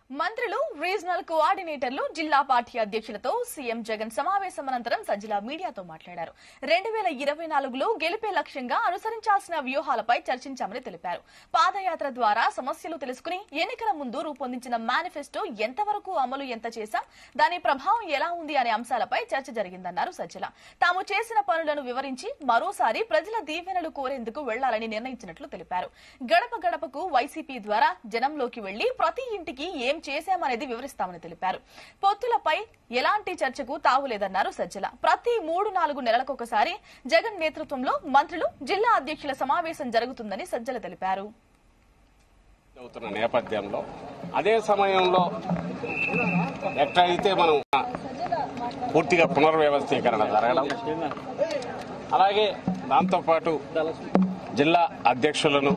మంత్రులు రీజనల్ కోఆర్డినేటర్లు జిల్లా party అధ్యక్షులతో CM Jagan సమావేశం అనంతరం సజ్జల మీడియాతో మాట్లాడారు రెండు వేల ఇరవై నాలుగులో గెలిపే లక్ష్యంగా అనుసరించాల్సిన వ్యూహాలపై చర్చించామని తెలిపారు పాదయాత్ర ద్వారా సమస్యలు తెలుసుకుని ఎన్నికల ముందు రూపొందించిన మేనిఫెస్టో ఎంతవరకు అమలు ఎంత చేశాం దాని ప్రభావం ఎలా ఉంది అనే అంశాలపై చర్చ జరిగిందన్నారు సజ్జల తాము చేసిన పనులను వివరించి మరోసారి ప్రజల దీవెనలు కోరేందుకు వెళ్లాలని నిర్ణయించినట్లు తెలిపారు గడప గడపకు వైసీపీ ద్వారా జనంలోకి వెళ్లి ప్రతి ఇంటికి ఏం చేశామనేది వివరిస్తామని తెలిపారు పొత్తులపై ఎలాంటి చర్చకు తావులేదన్నారు సజ్జల ప్రతి మూడు నాలుగు నెలలకొకసారి జగన్ నేతృత్వంలో మంత్రులు జిల్లా అధ్యక్షుల సమావేశం జరుగుతుందని సజ్జల తెలిపారు అవుతున్న నేపథ్యంలో అదే సమయంలో ఎట్లయితే మనం పూర్తిగా పునర్వ్యవస్థీకరణ జరగడం అలాగే దాంతోపాటు జిల్లా అధ్యక్షులను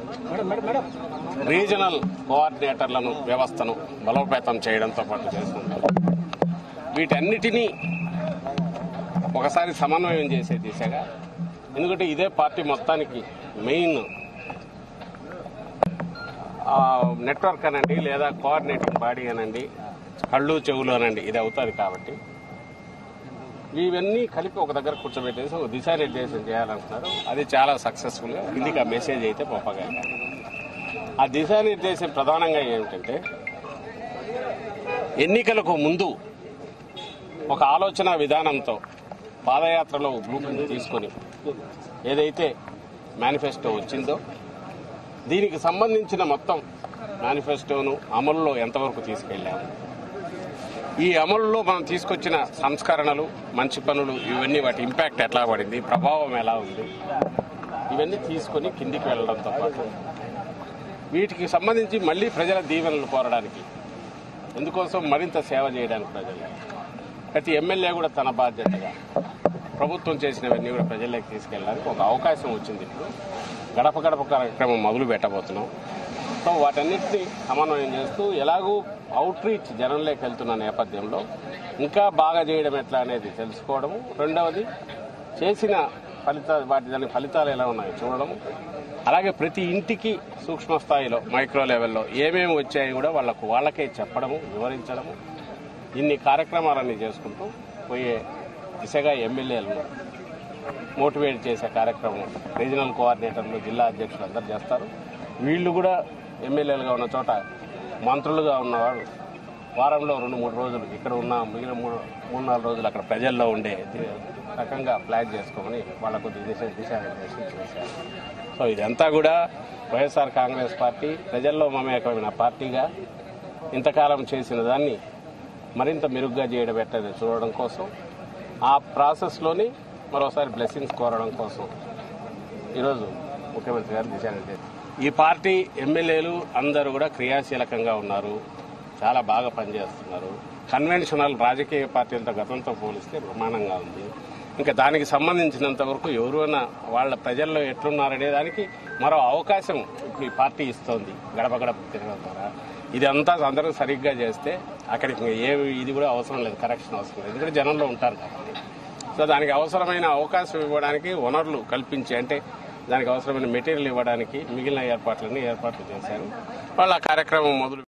రీజనల్ కోఆర్డినేటర్లను వ్యవస్థను బలోపేతం చేయడంతో పాటు చేస్తున్నారు వీటన్నిటినీ ఒకసారి సమన్వయం చేసే దిశగా ఎందుకంటే ఇదే పార్టీ మొత్తానికి మెయిన్ ఆ, నెట్వర్క్ అనండి లేదా కోఆర్డినేటింగ్ బాడీ అనండి కళ్ళు చెవులు అనండి ఇది అవుతుంది కాబట్టి ఇవన్నీ కలిపి ఒక దగ్గర కూర్చోబెట్టేసి ఒక దిశానిర్దేశం చేయాలంటున్నారు అది చాలా సక్సెస్ఫుల్గా కిందికి ఆ మెసేజ్ అయితే పంపగలిగారు ఆ దిశానిర్దేశం ప్రధానంగా ఏమిటంటే ఎన్నికలకు ముందు ఒక ఆలోచన విధానంతో పాదయాత్రలో బ్లూ ప్రింట్ తీసుకొని ఏదైతే మేనిఫెస్టో వచ్చిందో దీనికి సంబంధించిన మొత్తం మేనిఫెస్టోను అమలులో ఎంతవరకు తీసుకెళ్లాము ఈ అమలులో మనం తీసుకొచ్చిన సంస్కరణలు మంచి పనులు ఇవన్నీ వాటి ఇంపాక్ట్ ఎట్లా పడింది ప్రభావం ఎలా ఉంది ఇవన్నీ తీసుకొని కిందికి వెళ్ళడంతో పాటు వీటికి సంబంధించి మళ్ళీ ప్రజల దీవెనలు కోరడానికి ఎందుకోసం మరింత సేవ చేయడానికి ప్రజలు ప్రతి ఎమ్మెల్యే కూడా తన బాధ్యతగా ప్రభుత్వం చేసినవన్నీ కూడా ప్రజల్లోకి తీసుకెళ్ళడానికి ఒక అవకాశం వచ్చింది ఇప్పుడు గడప గడప కార్యక్రమం మొదలు పెట్టబోతున్నాం సో వాటన్నిటిని సమన్వయం చేస్తూ ఎలాగూ అవుట్ రీచ్ జనంలోకి వెళ్తున్న నేపథ్యంలో ఇంకా బాగా చేయడం ఎట్లా అనేది తెలుసుకోవడము రెండవది చేసిన ఫలితాలు వాటి దాని ఫలితాలు ఎలా ఉన్నాయో చూడడం అలాగే ప్రతి ఇంటికి సూక్ష్మ స్థాయిలో మైక్రో లెవెల్లో ఏమేమి వచ్చాయి కూడా వాళ్ళకు వాళ్ళకే చెప్పడము వివరించడము ఇన్ని కార్యక్రమాలన్నీ చేసుకుంటూ పోయే దిశగా ఎమ్మెల్యేలను మోటివేట్ చేసే కార్యక్రమం రీజనల్ కోఆర్డినేటర్లు జిల్లా అధ్యక్షులు అందరు చేస్తారు వీళ్ళు కూడా ఎమ్మెల్యేలుగా ఉన్న చోట మంత్రులుగా ఉన్నవాడు వారంలో రెండు మూడు రోజులు ఇక్కడ ఉన్న మిగిలిన మూడు మూడు నాలుగు రోజులు అక్కడ ప్రజల్లో ఉండే ది- రకంగా ప్లాన్ చేసుకోమని వాళ్ళకు దిశ దిశానిర్దేశం చేశారు సో ఇదంతా కూడా వైఎస్ఆర్ కాంగ్రెస్ పార్టీ ప్రజల్లో మమేకమైన పార్టీగా ఇంతకాలం చేసిన దాన్ని మరింత మెరుగ్గా చేయడం ఎట్లది చూడడం కోసం ఆ ప్రాసెస్లోని మరోసారి బ్లెస్సింగ్స్ కోరడం కోసం ఈరోజు ముఖ్యమంత్రి గారు దిశానిర్దేశం ఈ పార్టీ ఎమ్మెల్యేలు అందరూ కూడా క్రియాశీలకంగా ఉన్నారు చాలా బాగా పనిచేస్తున్నారు కన్వెన్షనల్ రాజకీయ పార్టీలతో గతంతో పోలిస్తే బ్రహ్మాండంగా ఉంది ఇంకా దానికి సంబంధించినంత వరకు ఎవరైనా వాళ్ళ ప్రజల్లో ఎట్లున్నారనే దానికి మరో అవకాశం ఇప్పుడు ఈ పార్టీ ఇస్తోంది గడప గడప తిరగడం ద్వారా ఇదంతా అందరూ సరిగ్గా చేస్తే అక్కడికి ఇంకా ఏ ఇది కూడా అవసరం లేదు కరెక్షన్ అవసరం లేదు ఎందుకంటే జనంలో ఉంటారు కాబట్టి సో దానికి అవసరమైన అవకాశం ఇవ్వడానికి వనరులు కల్పించి అంటే దానికి అవసరమైన మెటీరియల్ ఇవ్వడానికి మిగిలిన ఏర్పాట్లన్నీ ఏర్పాట్లు చేశారు వాళ్ళు ఆ కార్యక్రమం మొదలు